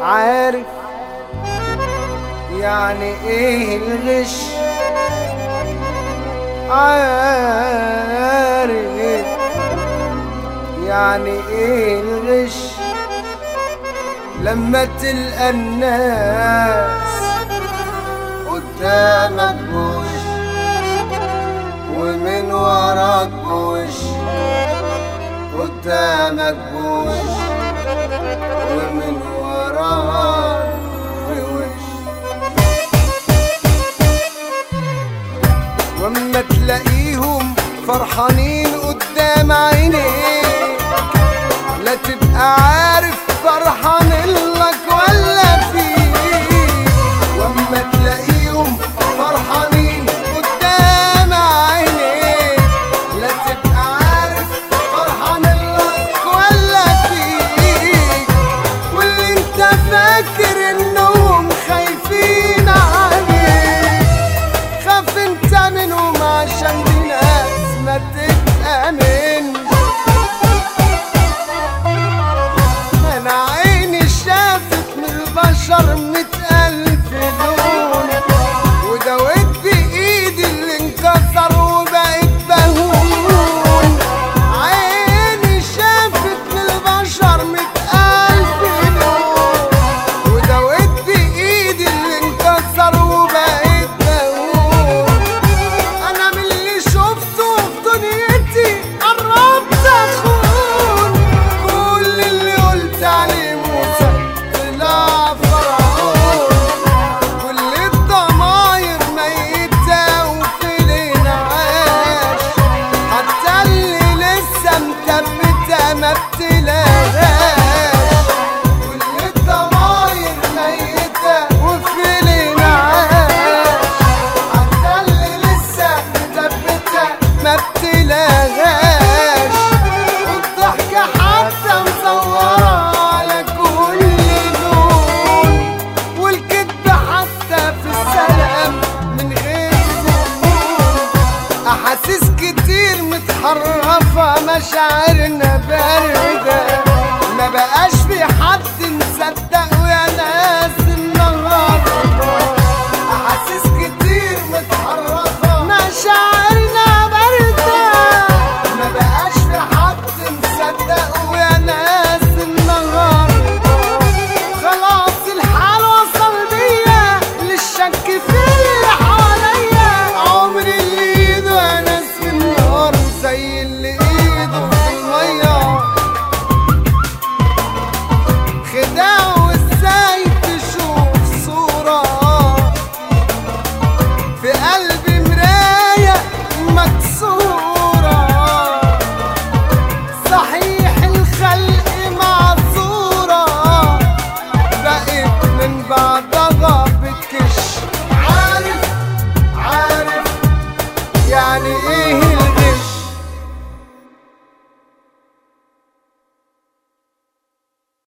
عارف يعني ايه الغش عارف يعني ايه الغش لما تلقى الناس قدامك بوش ومن وراك بوش قدامك بوش ومن وراك بوش واما تلاقيهم فرحانين قدام عينيك لا تبقى عارف فرحان لك ولا فيك واما تلاقيهم فرحانين قدام عينيك لا تبقى عارف فرحان لك ولا فيك واللي انت فاكر انهم خايفين عليك خاف انت منهم عشان دي ناس ما تتأمنش انا عيني شافت من البشر مئة الف لون ودويت بايدي اللي انكسر وبقيت بهون عيني شافت من البشر مئة الف لون ودويت بايدي اللي انكسر وبقيت بهون انا من اللي شفته في دنيتي قربت اخون كل اللي قلت عليه موسى طلع فرعون كل الضماير ميتة وفي الانعاش حتى اللي لسه مثبتة ما بتلاقاش